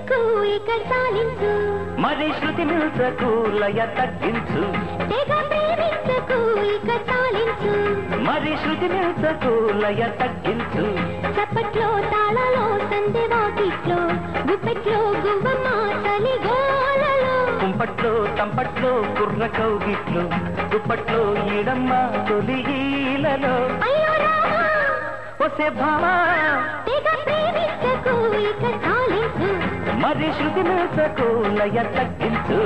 ప్రేమించకు ఇక చాలించు మరి శృతి మిల్చకు లయ తగ్గించు తెగ ప్రేమించకు ఇక చాలించు మరి శృతి మిల్చకు లయ తగ్గించు చప్పట్లో తాళలో సందె వాకిట్లో గుప్పెట్లో గువ్వమ్మ తలి గోలలో కుంపట్లో తంపట్లో కుర్ర కౌగిట్లు దుప్పట్లో ఈడమ్మ తొలి ఈలలో అయ్యో రామా ఒసే భామా తెగ ప్రేమించకు ఇక చాలించు మరి శృతి మిల్చకు లయ తగ్గించు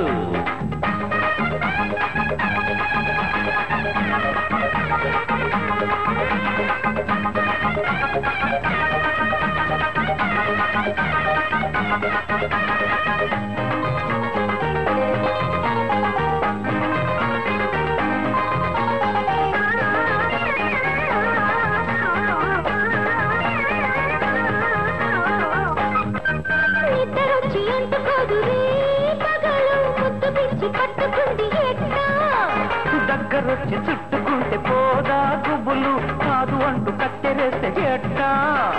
నిద్రొచ్చి అంటుకోదు రే పగలు ముద్దు పిచ్చి పట్టుకుంది ఎట్టా దగ్గరొచ్చి చుట్టుకుంటే పోదా గుబులు కాదు అంటూ కత్తెరేస్తే ఎట్టా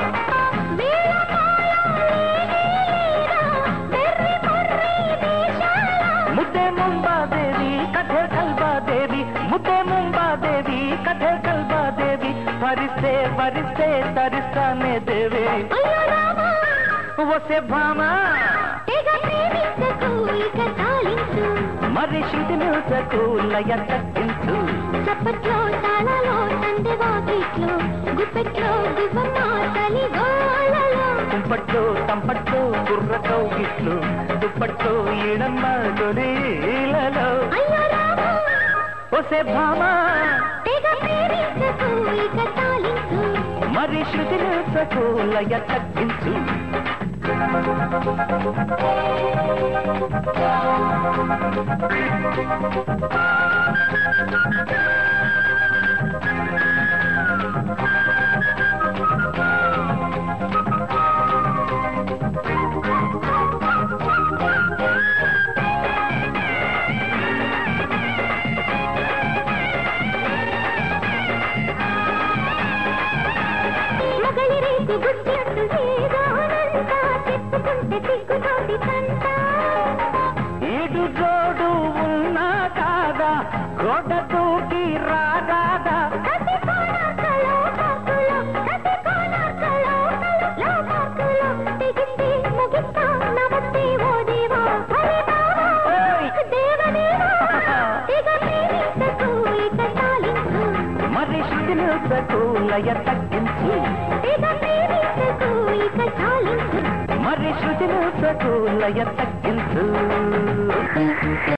ముద్దే ముంబాదేవి కథే కల్బాదేవి ముద్దే ముంబాదేవి కథే కల్బాదేవి వరిస్తే వరిస్తే తరిస్తానే దేవి వసే భామా మరి శృతి మిల్చకు లయ తగ్గించు చప్పట్లో తాళాలో సందె వాకిట్లో గుప్పెట్లో గువ్వమ్మ తలి గోలలో కుంపట్లో తంపట్లో కుర్ర కౌగిట్లు దుప్పట్లో ఈడమ్మ దొరీలలో అయ్యో రామా వసే భామా తెగ ప్రేమించకు ఇక తాలించు మరి శృతి మిల్చకు లయ తగ్గించు మగలి రేకు గుడ్డట్టు వేదానంతా చెప్పుకుంటే సిగ్గుతోటి తంట ఏడు జోడు ఉన్నా కాదా గోడ దూకి రాదా కసి కోణార్కలో కాకులో కసి కోణార్కలో లో కాకులో తెగింది ముగిస్తా నమస్తే ఓ దేవా హరి బావా ఓయ్! దేవదేవా తెగ ప్రేమించకు ఇక తాలించు మరి శృతి మిల్చకు లయ తగ్గించు తెగ ప్రేమించకు ఇక తాలించు మరి శృతి మిల్చకు లయ తగ్గించు